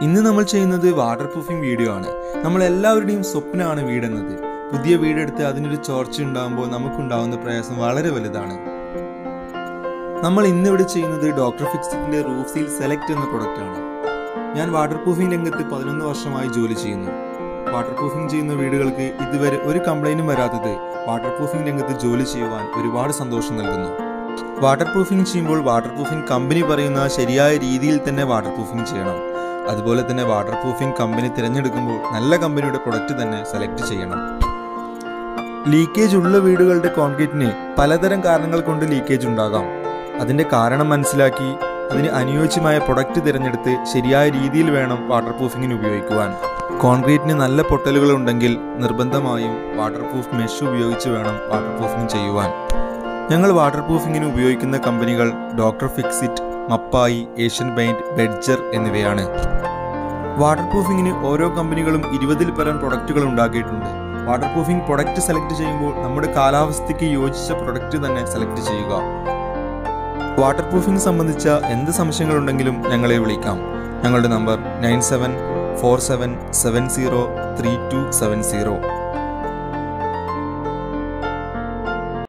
ഇന്ന് നമ്മൾ ചെയ്യുന്നത് വാട്ടർ പ്രൂഫിംഗ് വീഡിയോ ആണ് നമ്മൾ എല്ലാവരുടെയും സ്വപ്നമാണ് വീടെന്നത് പുതിയ വീടെടുത്ത് അതിനൊരു ചോർച്ച ഉണ്ടാകുമ്പോൾ നമുക്കുണ്ടാവുന്ന പ്രയാസം വളരെ വലുതാണ് നമ്മൾ ഇന്നിവിടെ ചെയ്യുന്നത് ഡോക്ടർ ഫിക്സിറ്റിന്റെ റൂഫ് സീൽ സെലക്ട് എന്ന പ്രൊഡക്റ്റ് ആണ് ഞാൻ വാട്ടർ പ്രൂഫിംഗ് രംഗത്ത് പതിനൊന്ന് വർഷമായി ജോലി ചെയ്യുന്നു വാട്ടർ പ്രൂഫിംഗ് ചെയ്യുന്ന വീടുകൾക്ക് ഇതുവരെ ഒരു കംപ്ലൈന്റും വരാത്തത് വാട്ടർ പ്രൂഫിംഗ് രംഗത്ത് ജോലി ചെയ്യുവാൻ ഒരുപാട് സന്തോഷം നൽകുന്നു വാട്ടർ പ്രൂഫിംഗ് ചെയ്യുമ്പോൾ വാട്ടർ പ്രൂഫിംഗ് കമ്പനി പറയുന്ന ശരിയായ രീതിയിൽ തന്നെ വാട്ടർ പ്രൂഫിംഗ് ചെയ്യണം അതുപോലെ തന്നെ വാട്ടർ പ്രൂഫിംഗ് കമ്പനി തിരഞ്ഞെടുക്കുമ്പോൾ നല്ല കമ്പനിയുടെ പ്രൊഡക്റ്റ് തന്നെ സെലക്ട് ചെയ്യണം ലീക്കേജ് ഉള്ള വീടുകളുടെ കോൺക്രീറ്റിന് പലതരം കാരണങ്ങൾ കൊണ്ട് ലീക്കേജ് ഉണ്ടാകാം അതിന്റെ കാരണം മനസ്സിലാക്കി അതിന് അനുയോജ്യമായ പ്രൊഡക്റ്റ് തിരഞ്ഞെടുത്ത് ശരിയായ രീതിയിൽ വേണം വാട്ടർ പ്രൂഫിങ്ങിന് ഉപയോഗിക്കുവാൻ കോൺക്രീറ്റിന് നല്ല പൊട്ടലുകൾ ഉണ്ടെങ്കിൽ നിർബന്ധമായും വാട്ടർ പ്രൂഫ് മെഷ് ഉപയോഗിച്ച് വേണം വാട്ടർ പ്രൂഫിംഗ് ചെയ്യുവാൻ ഞങ്ങൾ വാട്ടർ പ്രൂഫിങ്ങിന് ഉപയോഗിക്കുന്ന കമ്പനികൾ doctor Fixit Mapei Asian paint ബെഡ്ജർ എന്നിവയാണ് വാട്ടർ പ്രൂഫിങ്ങിന് ഓരോ കമ്പനികളും ഇരുപതിൽ പരം പ്രൊഡക്റ്റുകൾ ഉണ്ടാക്കിയിട്ടുണ്ട് വാട്ടർ പ്രൂഫിംഗ് പ്രൊഡക്റ്റ് സെലക്ട് ചെയ്യുമ്പോൾ നമ്മുടെ കാലാവസ്ഥയ്ക്ക് യോജിച്ച പ്രൊഡക്റ്റ് തന്നെ സെലക്ട് ചെയ്യുക വാട്ടർ പ്രൂഫിംഗ് സംബന്ധിച്ച എന്ത് സംശയങ്ങളുണ്ടെങ്കിലും ഞങ്ങളെ വിളിക്കാം ഞങ്ങളുടെ number nine seven four seven seven zero three two seven zero